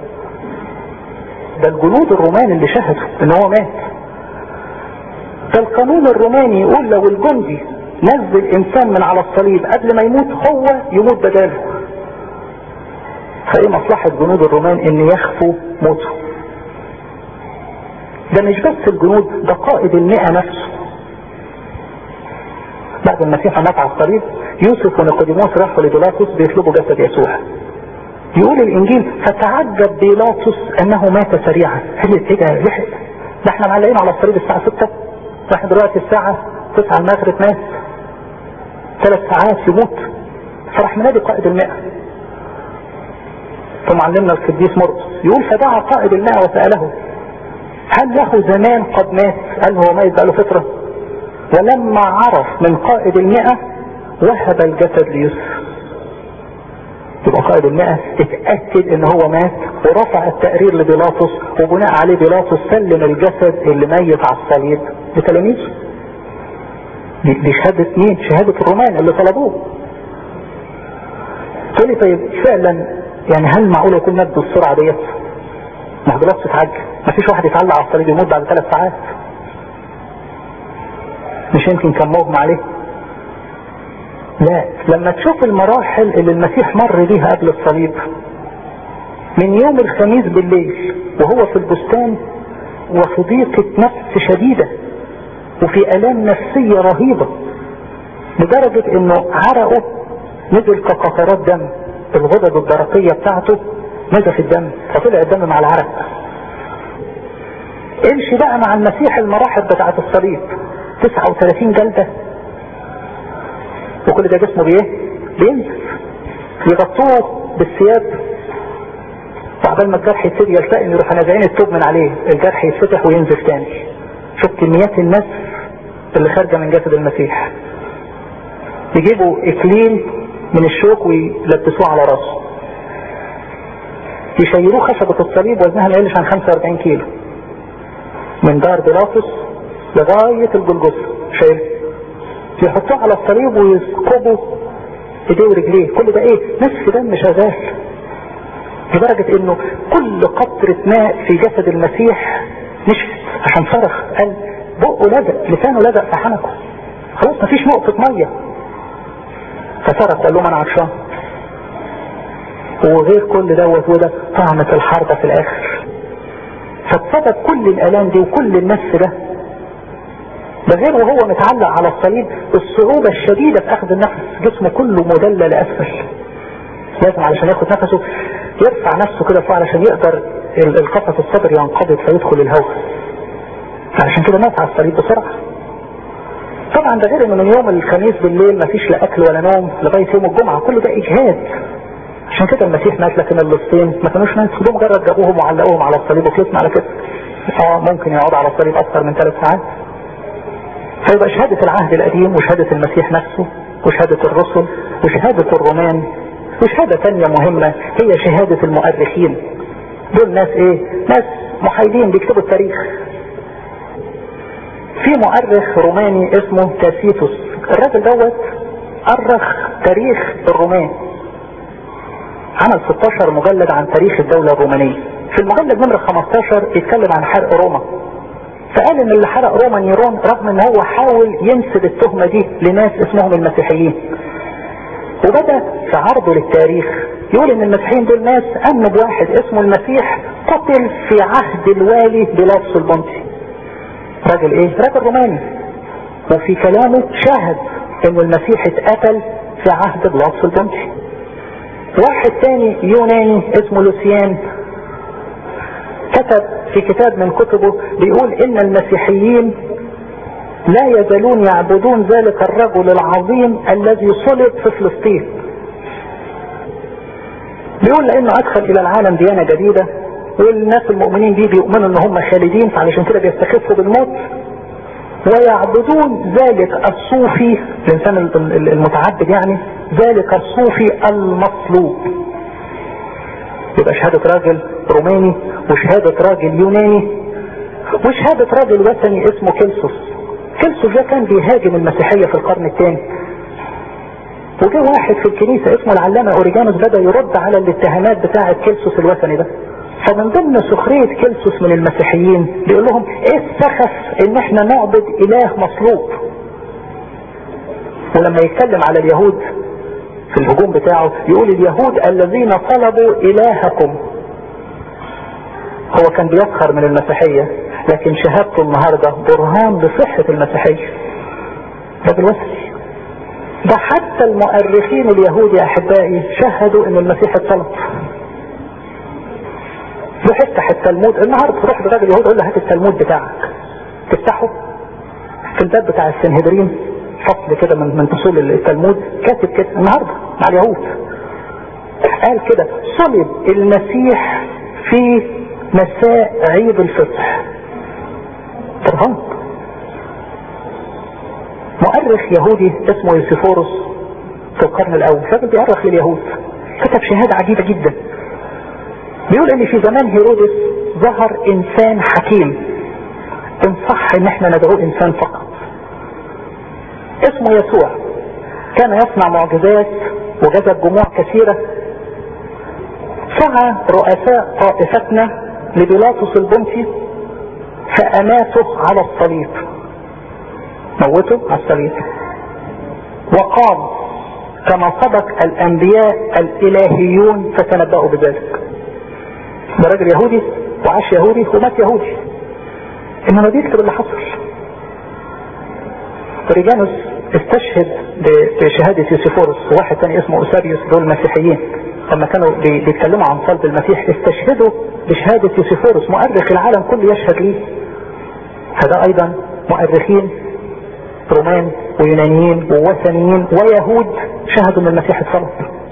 ده الجنود الرومان اللي شهدوا ان هو مات ده القانون الروماني يقول لو الجندي نزل انسان من على الصليب قبل ما يموت هو يموت بداله فايه مصلحة جنود الرومان ان يخفوا موته ده مش بس الجنود ده قائد المئة نفسه بعد المسيح مات على الصليب يوسف ونيقوديموس راحوا لبيلاطس بيطلبوا جسد يسوع يقول الانجيل فتعجب بيلاطس انه مات سريعا قال ايه ده لحق ده احنا معلقين على الصليب الساعة 6 واحنا دلوقتي الساعة 9 المغرب مات ثلاث ساعات يموت فراح منادي قائد المئة فمعلمنا القديس مرقس يقول فدعا قائد المئة وسأله هل له زمان قد مات قال هو ميت بقاله فترة ولما عرف من قائد المئة وهب الجسد ليوسف يبقى قائد المئة اتأكد ان هو مات ورفع التقرير لبيلاطس وبناء عليه بيلاطس سلم الجسد اللي ميت على الصليب لتلاميذه دي, دي شهادة مين شهادة الرومان اللي طلبوه تقولي طيب فعلا يعني هل معقول يكون مات بالسرعة ديت ما بيلاطس اتعجل ما فيش واحد يتعلق على الصليب يموت بعد ثلاث ساعات مش يمكن كان مغمى عليه لا لما تشوف المراحل اللي المسيح مر بيها قبل الصليب من يوم الخميس بالليل وهو في البستان وفي ضيقة نفس شديدة وفي آلام نفسية رهيبة لدرجة انه عرقه نزل كقطرات دم الغدد الدرقية بتاعته نزف الدم فطلع الدم مع العرق امشي بقى مع المسيح المراحل بتاعة الصليب 39 جلدة وكل ده جسمه بايه بينزف يغطوه بالثياب وعبال ما الجرح يبتدي يلتئم يروح نازعين التوب من عليه الجرح يتفتح وينزف تاني شوف كميات النزف اللي خارجه من جسد المسيح يجيبوا اكليل من الشوك ويلبسوه على راسه يشيلوه خشبة الصليب وزنها ما يقلش عن 45 كيلو من دار بيلاطس لغاية الجلجثة شايل يحطوه على الصليب ويسكبوا ايديه ورجليه كل ده ايه نصف دم شغال لدرجة انه كل قطرة ماء في جسد المسيح نشفت عشان صرخ قال بقه لزق لسانه لزق في حنكه خلاص مفيش نقطة مية فصرخ قال لهم انا عطشان وغير كل دوت وده طعمة الحرب في الاخر فبسبب كل الالام دي وكل النفس ده ده غير وهو متعلق على الصليب الصعوبة الشديدة في اخذ النفس جسمه كله مدلل اسفل لازم علشان ياخد نفسه يرفع نفسه كده فوق علشان يقدر القفص الصدر ينقبض فيدخل الهواء فعشان كده مات على الصليب بسرعة طبعا ده غير انه من يوم الخميس بالليل مفيش لا اكل ولا نوم لغاية يوم الجمعة كل ده اجهاد عشان كده المسيح مات لكن اللصين ما كانوش ناس دول مجرد جابوهم وعلقوهم على الصليب وخلصنا على كده اه ممكن يقعد على الصليب اكثر من ثلاث ساعات فيبقى شهادة العهد القديم وشهادة المسيح نفسه وشهادة الرسل وشهادة الرومان وشهادة تانية مهمة هي شهادة المؤرخين دول ناس ايه ناس محايدين بيكتبوا التاريخ في مؤرخ روماني اسمه تاسيتوس الراجل دوت أرخ تاريخ الرومان عمل 16 مجلد عن تاريخ الدولة الرومانية في المجلد نمرة 15 يتكلم عن حرق روما فقال ان اللي حرق روما نيرون رغم ان هو حاول ينسب التهمة دي لناس اسمهم المسيحيين وبدأ في عرضه للتاريخ يقول ان المسيحيين دول ناس امنوا بواحد اسمه المسيح قتل في عهد الوالي بيلاطس البنطي راجل ايه راجل روماني وفي كلامه شاهد ان المسيح اتقتل في عهد بيلاطس البنطي واحد تاني يوناني اسمه لوسيان كتب في كتاب من كتبه بيقول ان المسيحيين لا يزالون يعبدون ذلك الرجل العظيم الذي صلب في فلسطين بيقول لانه ادخل الى العالم ديانة جديدة والناس المؤمنين دي بيؤمنوا ان هم خالدين فعلشان كده بيستخفوا بالموت ويعبدون ذلك الصوفي الانسان المتعبد يعني ذلك الصوفي المصلوب يبقى شهادة راجل روماني وشهادة راجل يوناني وشهادة راجل وثني اسمه كيلسوس كيلسوس ده كان بيهاجم المسيحية في القرن الثاني وجاء واحد في الكنيسة اسمه العلامة اوريجانوس بدأ يرد على الاتهامات بتاعة كيلسوس الوثني ده فمن ضمن سخرية كيلسوس من المسيحيين بيقول لهم ايه السخف ان احنا نعبد اله مصلوب ولما يتكلم على اليهود في الهجوم بتاعه يقول اليهود الذين طلبوا الهكم هو كان بيسخر من المسيحية لكن شهادته النهاردة برهان بصحة المسيحية ده بالوصف ده حتى المؤرخين اليهود يا احبائي شهدوا ان المسيح اتصلب روح افتح التلمود النهارده تروح لراجل يهود يقول له هات التلمود بتاعك تفتحه في الباب بتاع السنهدرين فصل كده من من فصول التلمود كاتب كده النهارده مع اليهود قال كده صلب المسيح في مساء عيد الفطر برهان مؤرخ يهودي اسمه يوسيفورس في القرن الاول راجل بيؤرخ لليهود كتب شهاده عجيبه جدا بيقول ان في زمان هيرودس ظهر انسان حكيم ان صح ان احنا ندعوه انسان فقط اسمه يسوع كان يصنع معجزات وجذب جموع كثيرة سعى رؤساء طائفتنا لبيلاطس البنطي فأماته على الصليب موته على الصليب وقام كما سبق الأنبياء الإلهيون فتنبأوا بذلك ده راجل يهودي وعاش يهودي ومات يهودي انما بيكتب اللي حصل اوريجانوس استشهد بشهادة يوسيفورس وواحد تاني اسمه اوساريوس دول مسيحيين لما كانوا بيتكلموا عن صلب المسيح استشهدوا بشهادة يوسيفورس مؤرخ العالم كله يشهد ليه هذا ايضا مؤرخين رومان ويونانيين ووثنيين ويهود شهدوا ان المسيح اتصلب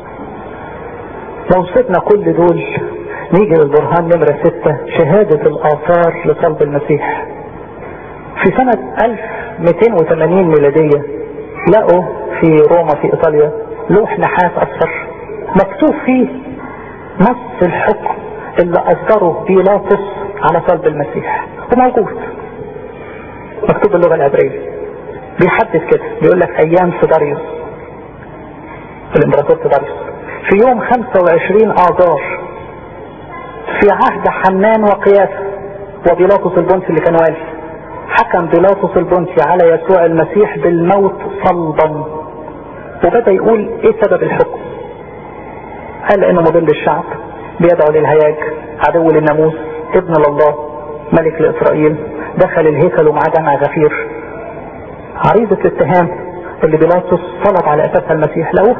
لو سيبنا كل دول نيجي للبرهان نمرة ستة شهادة الآثار لصلب المسيح في سنة 1280 ميلادية لقوا في روما في إيطاليا لوح نحاس أصفر مكتوب فيه نص الحكم اللي أصدره بيلاطس على صلب المسيح وموجود مكتوب باللغة العبرية بيحدد كده بيقول لك أيام سيداريوس الإمبراطور سيداريوس في يوم 25 آذار في عهد حنان وقياسة وبيلاطس البنسي اللي كان والي حكم بيلاطس البنسي على يسوع المسيح بالموت صلبا وبدأ يقول ايه سبب الحكم قال انه مضل الشعب بيدعو للهياج عدو للناموس ابن لله ملك لاسرائيل دخل الهيكل ومعاه جمع غفير عريضة الاتهام اللي بيلاطس طلب على اساسها المسيح لقوه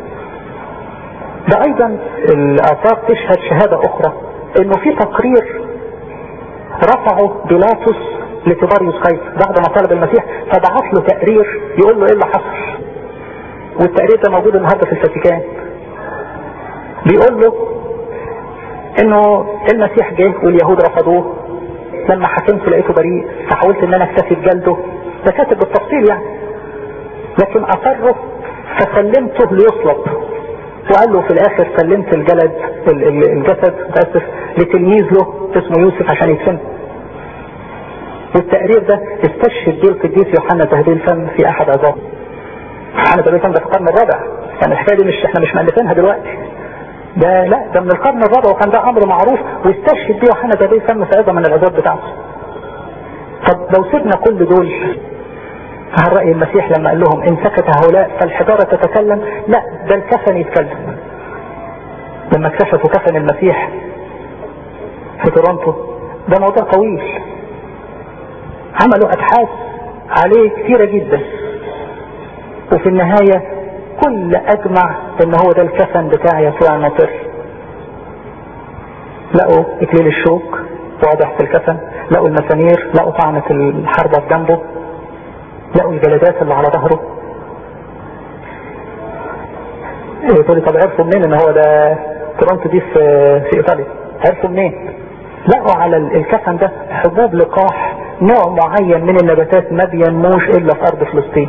ده ايضا الاثار تشهد شهادة اخرى انه في تقرير رفعه بيلاطس لتباريوس قيصر بعد ما طلب المسيح فبعت له تقرير يقول له ايه اللي حصل والتقرير ده موجود النهارده في الفاتيكان بيقول له انه المسيح جه واليهود رفضوه لما حكمت لقيته بريء فحاولت ان انا اكتفي بجلده ده كاتب بالتفصيل يعني لكن اصره فسلمته ليصلب وقال له في الاخر سلمت الجلد الجسد اسف لتلميذ له اسمه يوسف عشان يدفنه والتقرير ده استشهد بيه القديس يوحنا تهديل الفم في احد عظام يوحنا تهديل الفم ده في القرن الرابع يعني الحكايه دي مش احنا مش مالفينها دلوقتي ده لا ده من القرن الرابع وكان ده امر معروف واستشهد بيه يوحنا تهديل الفم في عظه من العظات بتاعته طب لو سيبنا كل دول عن رأي المسيح لما قال لهم ان سكت هؤلاء فالحجارة تتكلم لا ده الكفن يتكلم لما اكتشفوا كفن المسيح في تورونتو ده موضوع طويل عملوا ابحاث عليه كثيرة جدا وفي النهاية كل اجمع ان هو ده الكفن بتاع يسوع الناصري لقوا اكليل الشوك واضح في الكفن لقوا المسامير لقوا طعنة الحربة في جنبه لقوا الجلدات اللي على ظهره يقول طب عرفوا منين ان هو ده تورونتو دي في في ايطاليا عرفوا منين لقوا على الكفن ده حبوب لقاح نوع معين من النباتات ما بينموش الا في ارض فلسطين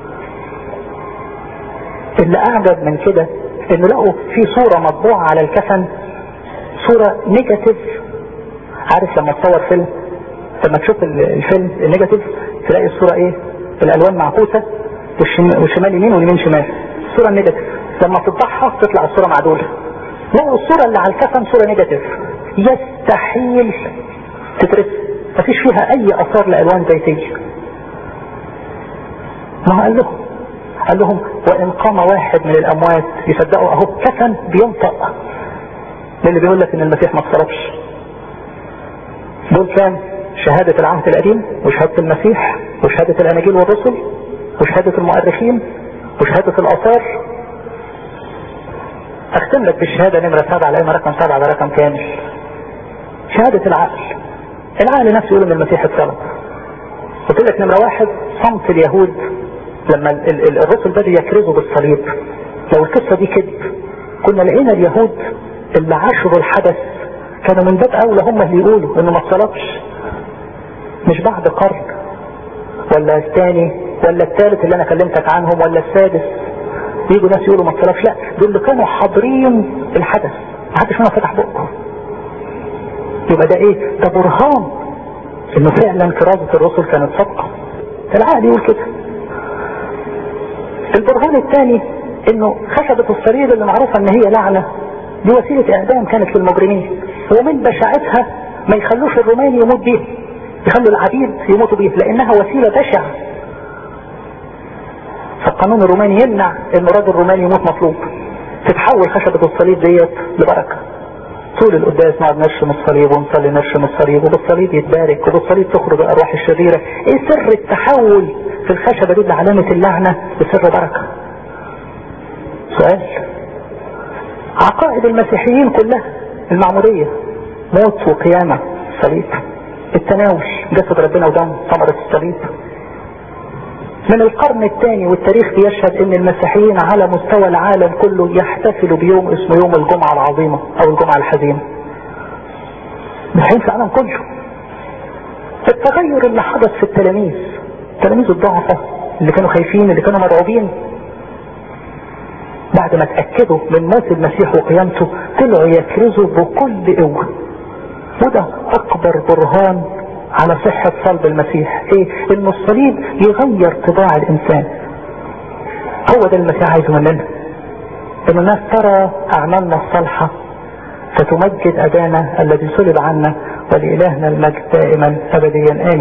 اللي اعجب من كده انه لقوا في صورة مطبوعة على الكفن صورة نيجاتيف عارف لما تصور فيلم لما تشوف الفيلم النيجاتيف تلاقي الصورة ايه الالوان معكوسة والشمال يمين واليمين شمال الصورة النيجاتيف لما تطبعها تطلع الصورة معدولة لو الصورة اللي على الكفن صورة نيجاتيف يستحيل تترسم مفيش فيها اي اثار لالوان زيتية ما هو قال لهم قال لهم وان قام واحد من الاموات يصدقوا اهو كفن بينطق للي بيقول لك ان المسيح ما اتصرفش دول كان شهادة العهد القديم وشهادة المسيح وشهادة الاناجيل والرسل وشهادة المؤرخين وشهادة الاثار اختم لك بالشهادة نمرة سبعة لان رقم سبعة ده رقم كامل شهادة العقل العقل نفسه يقول ان المسيح اتصلب قلت لك نمرة واحد صمت اليهود لما ال ال الرسل بدأوا يكرزوا بالصليب لو القصة دي كذب كنا لقينا اليهود اللي عاشروا الحدث كانوا من باب اولى هم اللي يقولوا انه ما اتصلبش مش بعد قرن ولا الثاني ولا الثالث اللي انا كلمتك عنهم ولا السادس يجوا ناس يقولوا ما اتصلبش لا دول اللي كانوا حاضرين الحدث ما حدش منهم فتح بقه يبقى ده ايه ده برهان انه فعلا كرازة الرسل كانت صادقة العقل يقول كده البرهان الثاني انه خشبة الصليب اللي معروفة ان هي لعنة دي وسيلة اعدام كانت للمجرمين ومن بشاعتها ما يخلوش الروماني يموت بيها يخلوا العبيد يموتوا بيها لانها وسيلة بشعة فالقانون الروماني يمنع ان راجل روماني يموت مطلوب تتحول خشبة الصليب ديت لبركة طول القداس نقعد نرشم الصليب ونصلي نرشم الصليب وبالصليب يتبارك وبالصليب تخرج الارواح الشريرة ايه سر التحول في الخشبة دي لعلامة اللعنة بسر بركة سؤال عقائد المسيحيين كلها المعمودية موت وقيامة صليب التناوش جسد ربنا ودم ثمرة الصليب من القرن الثاني والتاريخ بيشهد ان المسيحيين على مستوى العالم كله يحتفلوا بيوم اسمه يوم الجمعة العظيمة او الجمعة الحزينة مسيحيين في العالم كله التغير اللي حدث في التلاميذ التلاميذ الضعفة اللي كانوا خايفين اللي كانوا مرعوبين بعد ما اتأكدوا من موت المسيح وقيامته طلعوا يكرزوا بكل قوة وده اكبر برهان على صحة صلب المسيح ايه ان الصليب يغير طباع الانسان هو ده المسيح عايزه مننا ان الناس ترى اعمالنا الصالحة فتمجد ابانا الذي صلب عنا ولإلهنا المجد دائما ابديا امين